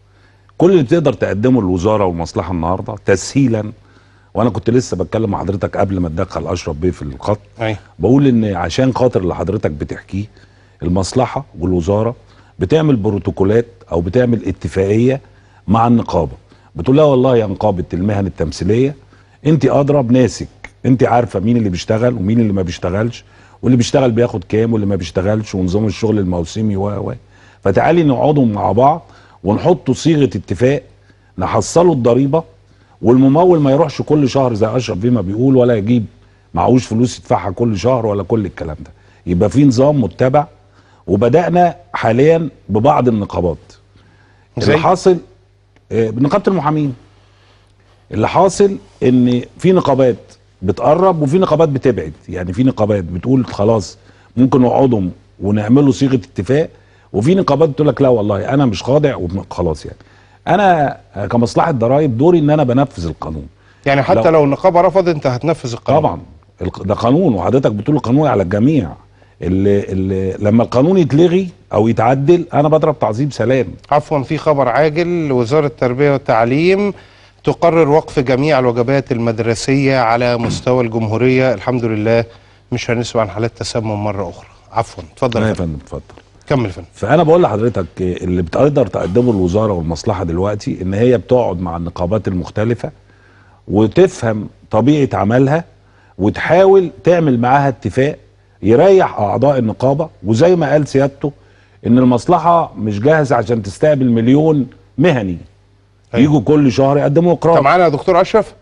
كل اللي بتقدر تقدمه الوزاره والمصلحه النهارده تسهيلا وانا كنت لسه بتكلم مع حضرتك قبل ما اتدخل اشرف بيه في الخط ايوه بقول ان عشان خاطر اللي حضرتك بتحكيه المصلحه والوزاره بتعمل بروتوكولات او بتعمل اتفاقيه مع النقابه بتقول لها والله يا نقابه المهن التمثيليه انت ادرى بناسك انت عارفه مين اللي بيشتغل ومين اللي ما بيشتغلش واللي بيشتغل بياخد كام واللي ما بيشتغلش ونظام الشغل الموسمي و و فتعالي نقعدوا مع بعض ونحطوا صيغه اتفاق نحصلوا الضريبه والممول ما يروحش كل شهر زي اشرف بيه ما بيقول ولا يجيب معهوش فلوس يدفعها كل شهر ولا كل الكلام ده يبقى في نظام متبع وبدانا حاليا ببعض النقابات زي؟ اللي حاصل آه، بنقابه المحامين اللي حاصل ان في نقابات بتقرب وفي نقابات بتبعد يعني في نقابات بتقول خلاص ممكن نقعدهم ونعملوا صيغه اتفاق وفي نقابات بتقول لك لا والله انا مش خاضع وخلاص يعني انا آه، كمصلحه ضرائب دوري ان انا بنفذ القانون يعني حتى لو- لو النقابه رفضت انت هتنفذ القانون طبعا الق- ده قانون وحضرتك بتقول القانون على الجميع اللي, اللي لما القانون يتلغي او يتعدل انا بضرب تعظيم سلام عفوا في خبر عاجل وزارة التربية والتعليم تقرر وقف جميع الوجبات المدرسية على مستوى الجمهورية الحمد لله مش هنسمع عن حالات تسمم مرة أخرى عفوا اتفضل لا يا يا فندم. فندم اتفضل كمل يا فندم فانا بقول لحضرتك اللي بتقدر تقدمه الوزاره والمصلحه دلوقتي ان هي بتقعد مع النقابات المختلفه وتفهم طبيعه عملها وتحاول تعمل معاها اتفاق يريح اعضاء النقابه وزي ما قال سيادته ان المصلحه مش جاهزه عشان تستقبل مليون مهني أيوة. يجوا كل شهر يقدموا انت اقرار معانا يا دكتور اشرف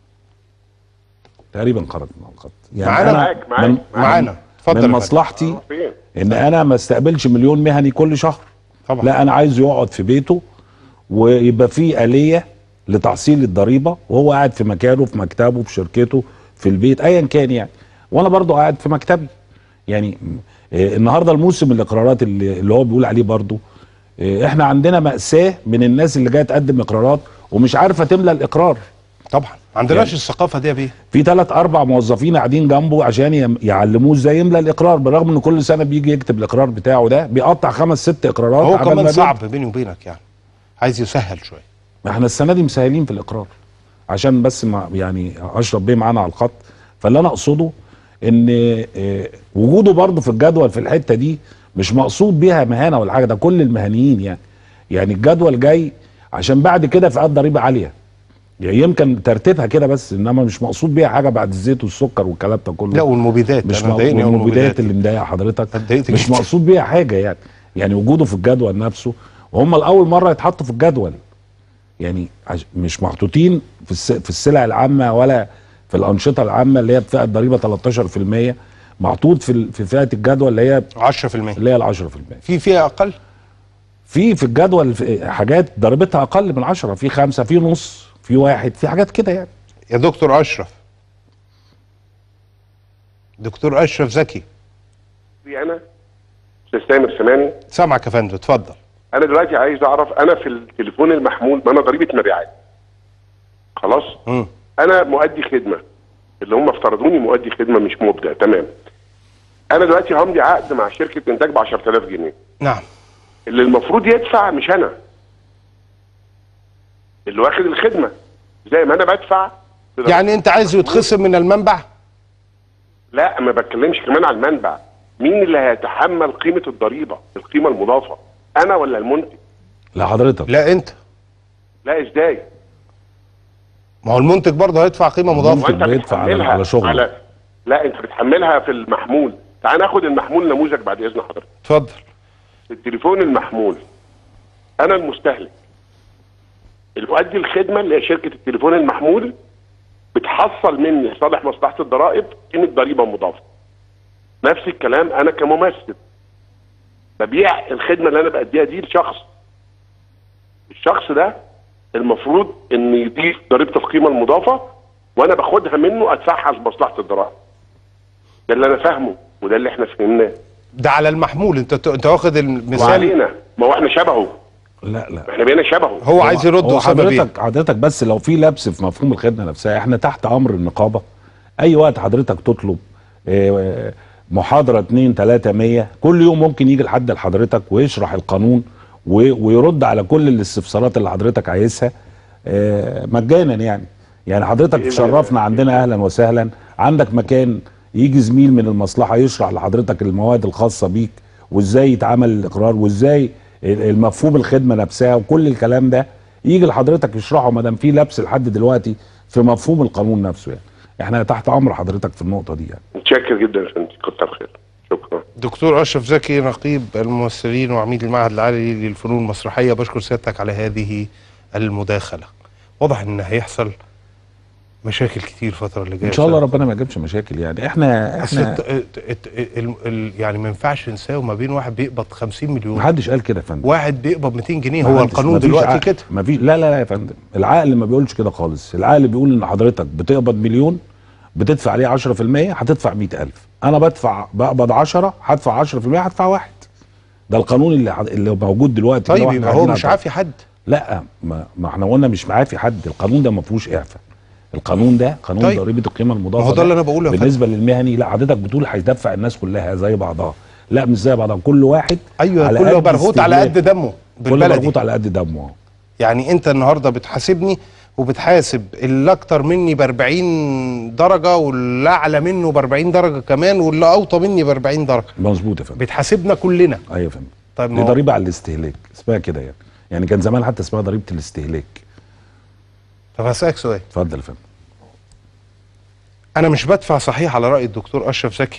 تقريبا خرج من الخط معانا؟ أنا معاك- معاك- من, معانا اتفضل يا من فندم. مصلحتي فين ان انا ما استقبلش مليون مهني كل شهر طبعا لا انا عايزه يقعد في بيته ويبقى في آلية لتحصيل الضريبة وهو قاعد في مكانه في مكتبه في شركته في البيت ايا كان يعني وانا برضو قاعد في مكتبي يعني آه، النهارده الموسم الاقرارات اللي, اللي هو بيقول عليه برضو آه، احنا عندنا مأساة من الناس اللي جايه تقدم اقرارات ومش عارفه تملى الاقرار طبعا ما عندناش يعني- الثقافه دي يا بيه في ثلاث اربع موظفين قاعدين جنبه عشان يم- يعلموه ازاي يملى الاقرار بالرغم ان كل سنه بيجي يكتب الاقرار بتاعه ده بيقطع خمس ست اقرارات هو عبال كمان ما صعب بيني وبينك يعني عايز يسهل شويه احنا السنه دي مسهلين في الاقرار عشان بس ما يعني اشرف بيه معانا على الخط فاللي انا اقصده ان اه، وجوده برضه في الجدول في الحته دي مش مقصود بيها مهانه ولا حاجه ده كل المهنيين يعني يعني الجدول جاي عشان بعد كده فئات ضريبه عاليه يعني يمكن ترتيبها كده بس انما مش مقصود بيها حاجه بعد الزيت والسكر والكلام ده كله لا والمبيدات مش انا مق- ضايقني أوي والمبيدات اللي مضايقه حضرتك اتضايقت مش جدا. مقصود بيها حاجه يعني يعني وجوده في الجدول نفسه وهم لاول مره يتحطوا في الجدول يعني عش- مش محطوطين في الس- في السلع العامه ولا في الانشطه العامه اللي هي بفئه ضريبه 13% محطوط في ال- في فئه الجدول اللي هي 10% اللي هي ال 10% في فيها اقل في في الجدول في حاجات ضريبتها اقل من 10 في خمسة في نص في واحد في حاجات كده يعني يا دكتور اشرف دكتور اشرف زكي دي انا استاذ سامر سماني سامعك يا فندم اتفضل انا دلوقتي عايز اعرف انا في التليفون المحمول ما انا ضريبه مبيعات خلاص مم. انا مؤدي خدمه اللي هم افترضوني مؤدي خدمه مش مبدع تمام انا دلوقتي همضي عقد مع شركه انتاج ب 10000 جنيه نعم اللي المفروض يدفع مش انا اللي واخد الخدمه زي ما انا بدفع يعني انت عايزه يتخصم من المنبع لا ما بتكلمش كمان على المنبع مين اللي هيتحمل قيمه الضريبه القيمه المضافه انا ولا المنتج لا حضرتك لا انت لا ازاي ما هو المنتج برضه هيدفع قيمه مضافه المنتج وانت بيدفع على- بتحملها على شغله. على لا انت بتحملها في المحمول تعال ناخد المحمول نموذج بعد اذن حضرتك اتفضل التليفون المحمول انا المستهلك المؤدي الخدمه اللي هي شركه التليفون المحمول بتحصل مني لصالح مصلحه الضرائب قيمه ضريبه مضافه نفس الكلام انا كممثل ببيع الخدمه اللي انا باديها دي لشخص الشخص ده المفروض ان يضيف ضريبه القيمه المضافه وانا باخدها منه ادفعها لمصلحه الضرائب ده اللي انا فاهمه وده اللي احنا فهمناه ده على المحمول انت انت واخد المثال وعلينا ما هو احنا شبهه لا لا احنا بقينا شبهه هو عايز يرد هو اسامه بيه حضرتك حضرتك بس لو في لبس في مفهوم الخدمه نفسها احنا تحت امر النقابه اي وقت حضرتك تطلب آه، محاضره 2 3 100 كل يوم ممكن يجي لحد لحضرتك ويشرح القانون و- ويرد على كل الاستفسارات اللي حضرتك عايزها آه، مجانا يعني يعني حضرتك بإذن تشرفنا الله. عندنا اهلا وسهلا عندك مكان يجي زميل من المصلحه يشرح لحضرتك المواد الخاصه بيك وازاي يتعمل الاقرار وازاي المفهوم الخدمه نفسها وكل الكلام ده يجي لحضرتك يشرحه ما دام في لبس لحد دلوقتي في مفهوم القانون نفسه يعني احنا تحت امر حضرتك في النقطه دي يعني متشكر جدا يا فندم كتر خير شكرا دكتور اشرف زكي نقيب الممثلين وعميد المعهد العالي للفنون المسرحيه بشكر سيادتك على هذه المداخله واضح ان هيحصل مشاكل كتير الفتره اللي جايه ان شاء الله ربنا ما يجيبش مشاكل يعني احنا اصل احنا الت- الت- ال- ال- يعني ما ينفعش نساوي ما بين واحد بيقبض 50 مليون محدش قال كده يا فندم واحد بيقبض 200 جنيه هو محدش- القانون مفيش دلوقتي عقل. كده مفيش لا لا لا يا فندم العقل ما بيقولش كده خالص العقل بيقول ان حضرتك بتقبض مليون بتدفع عليه 10% هتدفع 100000 انا بدفع بقبض 10 هدفع 10% هدفع واحد ده القانون اللي اللي موجود دلوقتي اللي طيب احنا يبقى هو قاعدين مش على- عافي حد لا ما, ما احنا قلنا مش معافي حد القانون ده ما فيهوش اعفاء القانون ده قانون طيب. ضريبه القيمه المضافه ما هو ده اللي أنا بقوله يا فندم. بالنسبه للمهني لا حضرتك بتقول هيدفع الناس كلها زي بعضها لا مش زي بعضها كل واحد ايوه على كله قد مربوط على قد استهلاكه. دمه كله بالبلدي مربوط على قد دمه يعني انت النهارده بتحاسبني وبتحاسب اللي اكتر مني ب 40 درجه واللي اعلى منه ب 40 درجه كمان واللي اوطى مني ب 40 درجه مظبوط يا فندم بتحاسبنا كلنا ايوه يا فندم طيب ما دي هو- ضريبه على الاستهلاك اسمها كده يعني يعني كان زمان حتى اسمها ضريبه الاستهلاك طب هسألك سؤال اتفضل يا فندم انا مش بدفع صحيح على راي الدكتور اشرف زكي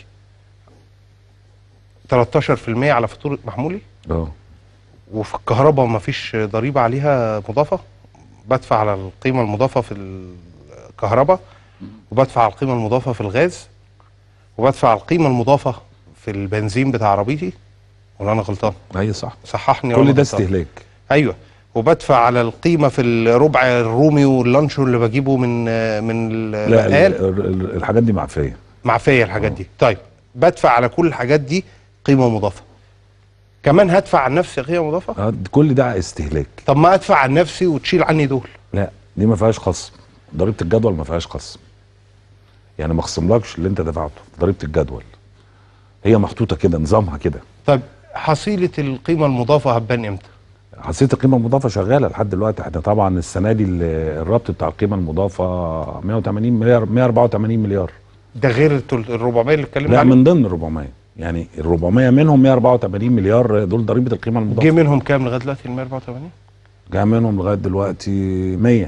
13% على فاتوره محمولي اه وفي الكهرباء ما فيش ضريبه عليها مضافه بدفع على القيمه المضافه في الكهرباء وبدفع على القيمه المضافه في الغاز وبدفع على القيمه المضافه في البنزين بتاع عربيتي ولا انا غلطان اي صح صححني ولا كل أنا ده غلطان؟ استهلاك ايوه وبدفع على القيمه في الربع الرومي واللانشون اللي بجيبه من من لا البقال ال- ال- الحاجات دي معفيه معفيه الحاجات دي طيب بدفع على كل الحاجات دي قيمه مضافه كمان هدفع عن نفسي قيمه مضافه آه، كل ده استهلاك طب ما ادفع عن نفسي وتشيل عني دول لا دي ما فيهاش خصم ضريبه الجدول ما فيهاش خصم يعني ما خصملكش اللي انت دفعته ضريبه الجدول هي محطوطه كده نظامها كده طيب حصيله القيمه المضافه هتبان امتى حسيت القيمه المضافه شغاله لحد دلوقتي احنا طبعا السنه دي ال- الربط بتاع القيمه المضافه 180 مليار 184 مليار ده غير ال 400 اللي اتكلمنا لا عليه من ضمن ال 400 يعني ال 400 منهم 184 مليار دول ضريبه القيمه جه المضافه منهم كام لغايه دلوقتي ال 184 جاء منهم لغايه دلوقتي 100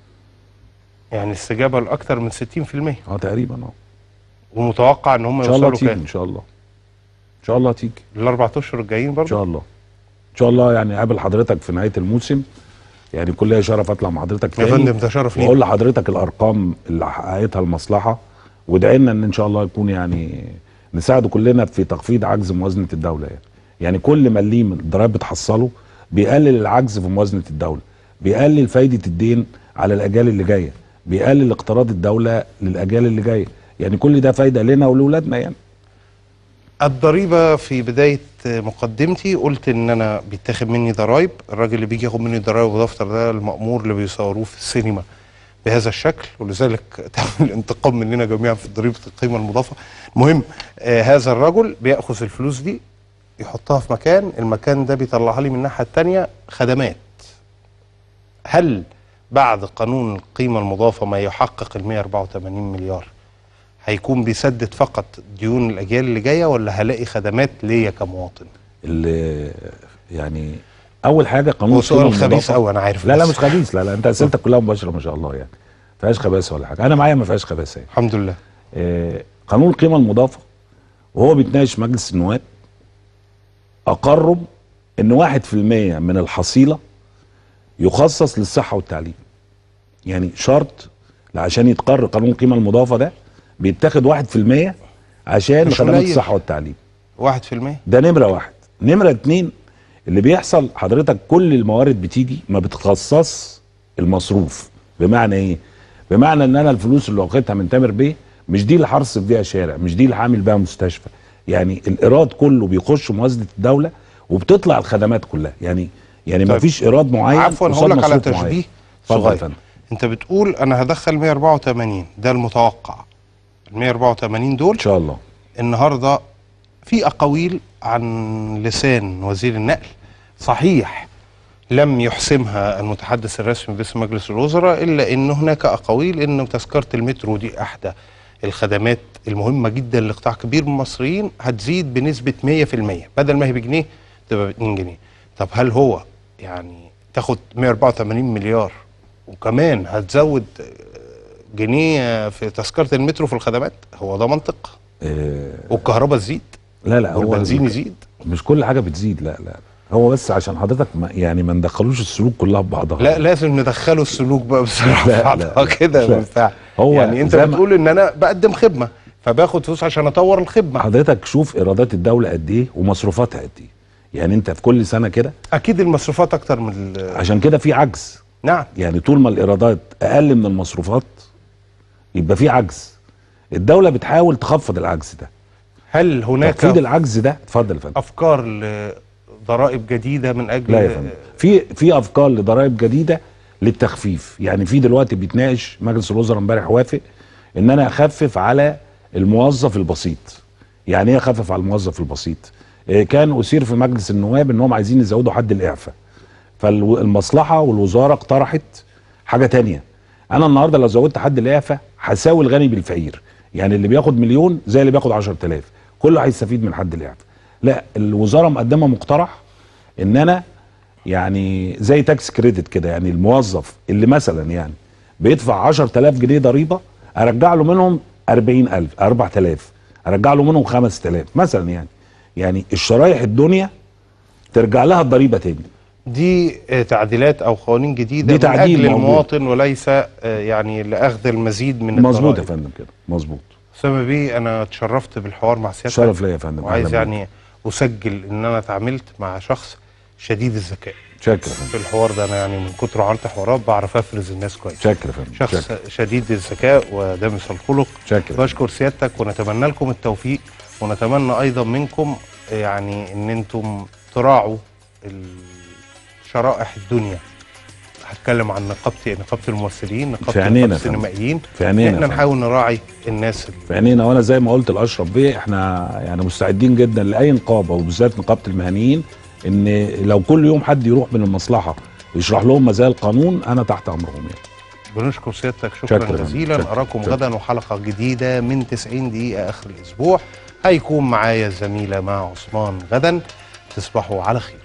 يعني استجابه لاكثر من 60% اه تقريبا اه ومتوقع ان هم ان شاء الله يوصلوا تيجي كام ان شاء الله ان شاء الله تيجي الاربع اشهر الجايين ان برضه شاء الله ان شاء الله يعني قابل حضرتك في نهايه الموسم يعني كل ليا شرف اطلع مع حضرتك يا تاني فندم ده شرف لينا واقول لحضرتك الارقام اللي حققتها المصلحه وادعي لنا ان ان شاء الله يكون يعني نساعد كلنا في تخفيض عجز موازنه الدوله يعني يعني كل مليم الضرايب بتحصله بيقلل العجز في موازنه الدوله بيقلل فايده الدين على الاجيال اللي جايه بيقلل اقتراض الدوله للاجيال اللي جايه يعني كل ده فايده لنا ولاولادنا يعني الضريبة في بداية مقدمتي قلت ان انا بيتاخد مني ضرايب الراجل اللي بيجي ياخد مني ضرايب ودفتر ده المأمور اللي بيصوروه في السينما بهذا الشكل ولذلك تم الانتقام مننا جميعا في ضريبة القيمة المضافة المهم آه هذا الرجل بيأخذ الفلوس دي يحطها في مكان المكان ده بيطلعها لي من الناحية التانية خدمات هل بعد قانون القيمة المضافة ما يحقق ال 184 مليار هيكون بيسدد فقط ديون الاجيال اللي جايه ولا هلاقي خدمات ليا كمواطن؟ اللي يعني اول حاجه قانون هو سؤال القيمة خبيث المضافة- قوي انا عارف لا لا بس. مش خبيث لا لا انت اسئلتك كلها مباشره ما شاء الله يعني ما فيهاش خباثه ولا حاجه انا معايا ما فيهاش خباثه يعني. الحمد لله آه، قانون القيمه المضافه وهو بيتناقش في مجلس النواب اقروا ان واحد في المية من الحصيله يخصص للصحه والتعليم يعني شرط عشان يتقر قانون القيمه المضافه ده بيتاخد واحد في المية عشان مش خدمات قليل. الصحه والتعليم واحد في المية ده نمره واحد نمره اتنين اللي بيحصل حضرتك كل الموارد بتيجي ما بتخصص المصروف بمعنى ايه بمعنى ان انا الفلوس اللي واخدها من تامر بيه مش دي اللي هرصف بيها شارع مش دي اللي هعمل بيها مستشفى يعني الايراد كله بيخش موازنه الدوله وبتطلع الخدمات كلها يعني يعني ما طيب. فيش ايراد معين عفوا قصاد هقول لك على مصروف معين. تشبيه اتفضل يا صغير فندم. انت بتقول انا هدخل 184 ده المتوقع ال 184 دول ان شاء الله النهارده في اقاويل عن لسان وزير النقل صحيح لم يحسمها المتحدث الرسمي باسم مجلس الوزراء الا ان هناك اقاويل ان تذكره المترو دي احدى الخدمات المهمه جدا لقطاع كبير من المصريين هتزيد بنسبه 100% بدل ما هي بجنيه تبقى ب 2 جنيه طب هل هو يعني تاخد 184 مليار وكمان هتزود آه، جنيه في تذكره المترو في الخدمات هو ده منطق آه والكهرباء تزيد لا لا هو والبنزين يزيد مش كل حاجه بتزيد لا لا هو بس عشان حضرتك ما يعني ما ندخلوش السلوك كلها ببعضها لا لازم ندخله السلوك بقى بصراحه لا، في بعضها لا، كده لا. ما ينفعش هو يعني انت زي ما- بتقول ان انا بقدم خدمه فباخد فلوس عشان اطور الخدمه حضرتك شوف ايرادات الدوله قد ايه ومصروفاتها قد ايه يعني انت في كل سنه كده اكيد المصروفات اكتر من ال- عشان كده في عجز نعم يعني طول ما الايرادات اقل من المصروفات يبقى في عجز الدوله بتحاول تخفض العجز ده هل هناك تخفيض العجز ده اتفضل يا فندم افكار لضرائب جديده من اجل لا يا فندم في في افكار لضرائب جديده للتخفيف يعني في دلوقتي بيتناقش مجلس الوزراء امبارح وافق ان انا اخفف على الموظف البسيط يعني ايه اخفف على الموظف البسيط إيه كان اثير في مجلس النواب انهم عايزين يزودوا حد الاعفاء فالمصلحه والوزاره اقترحت حاجه تانية انا النهارده لو زودت حد الاعفاء هساوي الغني بالفقير يعني اللي بياخد مليون زي اللي بياخد 10000 كله هيستفيد من حد الاعفاء لا الوزاره مقدمه مقترح ان انا يعني زي تاكس كريدت كده يعني الموظف اللي مثلا يعني بيدفع 10000 جنيه ضريبه ارجع له منهم 40000 4000 ارجع له منهم 5000 مثلا يعني يعني الشرايح الدنيا ترجع لها الضريبه تاني دي آه، تعديلات او قوانين جديده دي من تعديل اجل موجود. المواطن وليس آه، يعني لاخذ المزيد من مظبوط يا الضرائب. فندم كده مظبوط اسامه بيه انا اتشرفت بالحوار مع سيادتك شرف ليا يا فندم وعايز أهلا بيك. يعني اسجل ان انا اتعاملت مع شخص شديد الذكاء شكرا يا فندم في الحوار ده انا يعني من كتر عملت حوارات بعرف افرز الناس كويس شكرا يا فندم شخص شكرا شديد الذكاء ودامس الخلق شكرا بشكر سيادتك ونتمنى لكم التوفيق ونتمنى ايضا منكم يعني ان انتم تراعوا ال- شرائح الدنيا هتكلم عن نقابه نقابه الممثلين في نقابه عينينا نقابه يا فندم. السينمائيين في عينينا احنا يا فندم. نحاول نراعي الناس اللي في عينينا وانا زي ما قلت لاشرف بيه احنا يعني مستعدين جدا لاي نقابه وبالذات نقابه المهنيين ان لو كل يوم حد يروح من المصلحه يشرح لهم مزايا القانون انا تحت امرهم يعني بنشكر سيادتك شكرا شكراً. جزيلا شكراً. اراكم شكراً. غدا وحلقه جديده من 90 دقيقه اخر الاسبوع هيكون معايا الزميله مع عثمان غدا تصبحوا على خير